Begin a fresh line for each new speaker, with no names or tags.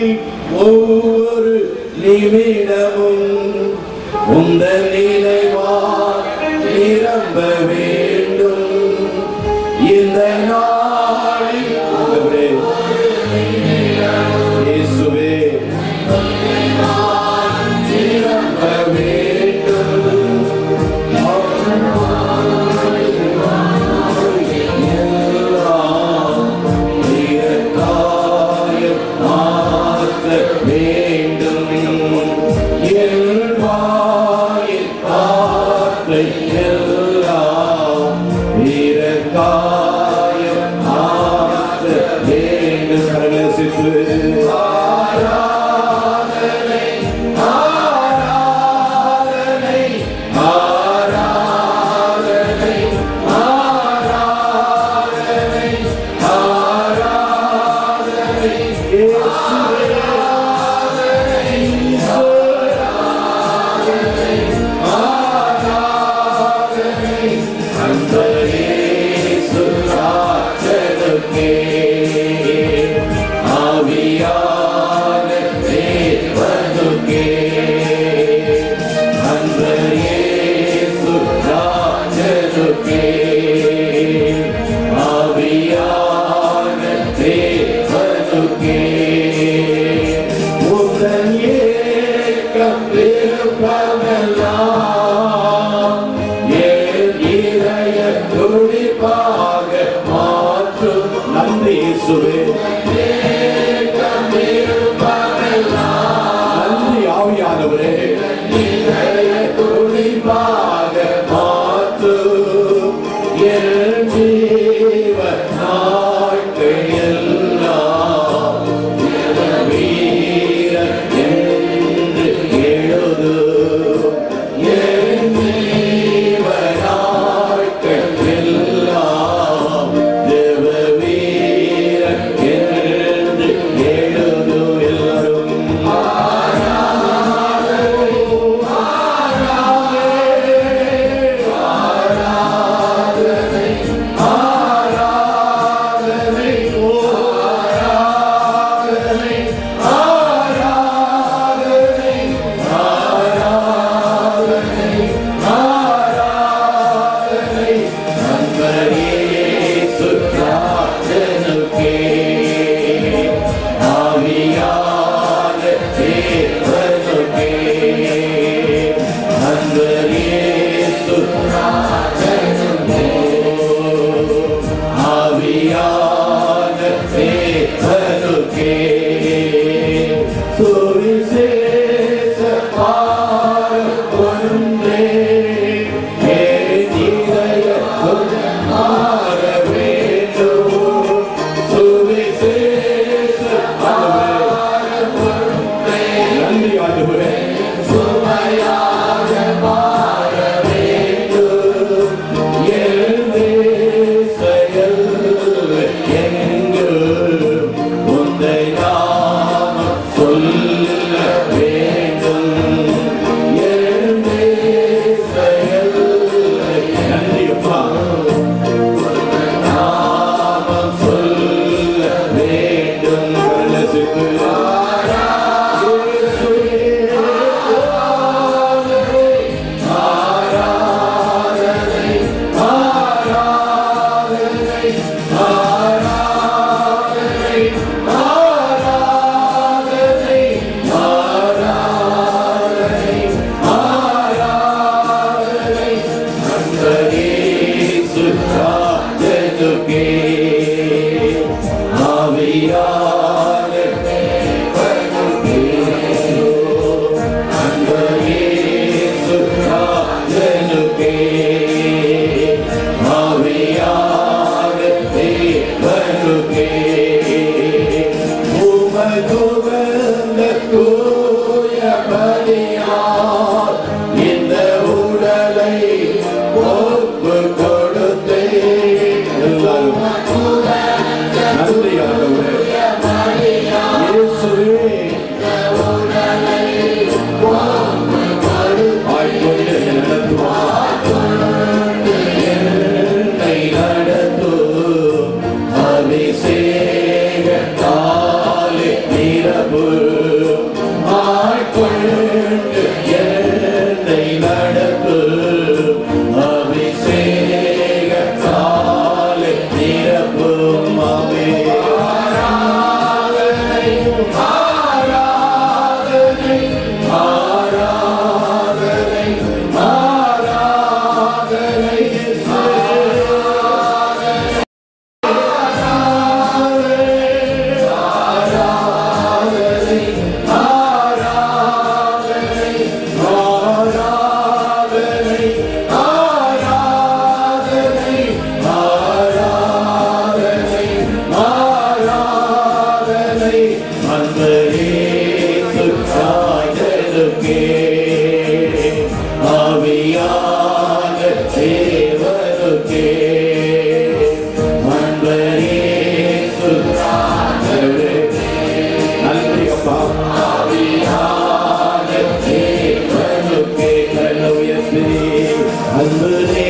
ஒவ்வொரு நிமிடமும் உந்த நினைவா நிரம்ப வேண்டும் இந்த நாளில் ஆண்டவரே, இயேசுவே நிரம்ப வேண்டும் எல்லாம் இதற்காயம் மாற்ற வேண்டும் என் வாயின் வார்த்தை எல்லாம் இதற்காயம் மாற்ற வேண்டும் கடலை சித்து ஆராதனை ஆராதனை ஆராதனை ஆராதனை ஆராதனை இயேசுவே ஆராதனை அந்த இயேசு ராஜனுக்கே ஆவியான தேவனுக்கே அந்த இயேசு ராஜனுக்கே ஆவியான தேவனுக்கே உந்தன் ஏக்கம் விருப்பமெல்லாம் என் இதய துடிப்பாக மாற்றும் நன்றி இயேசுவே ஏக்கம் விருப்பமெல்லாம் நன்றி ஆவியானவரே இதய துடிப்பாக மாற்றும் என் ஜீவ நாட்கள் எல்லாம் வீரன் என்று எழுது என் ஜீவ நாட்கள் எல்லாம் தேவ வீரன் என்று எழுது எல்லாரும் ஆராதனை ஓ ஆராதனை ஆராதனை ஆராதனை ஆராதனை நண்பரே சுற்றாதனுக்கே ஆவியான தேவனுக்கே நண்பரே சுற்றாதனுக்கே ஆவியான தேவனுக்கே சுவிசேஷ பாரம் ஒன்றே என் இதயத்தில் மாற வேண்டும். சுவிசேஷ பாரம் ஒன்றே. நன்றி ஆண்டவரே. சுமையாக மாற வேண்டும். எழுந்தே செயல் எங்கும் உந்தை நாமம் சொல்ல வேண்டும் எழுந்தே செயல் நன்றி அப்பா நாமம் சொல்ல வேண்டும் கருணசித்து ஆராதனை ஆராதனை ஆராதனை ஆராதனை ஆராதனை ஆராதனை நண்பரே சுற்றாதனுக்கே ஆவியான தேவனுக்கே நண்பரே சுற்றாதனுக்கே ஆவியான தேவனுக்கே உமதுவந்த தூய பலியால் இந்த உடலை ஒப்பு கொடுத்தே எல்லாரும் நன்றி ஆண்டவரே இயேசுவே ஆட்கொண்டு நடத்துவார் என்னை நடத்தும் அபிஷேகத்தாலே நிரப்பும் ஆவியான தேவனுக்கே அன்பரே சுத்தானவரே நன்றி அப்பா ஆவியான தேவனுக்கே கரங்களை உயர்த்தி அன்பரே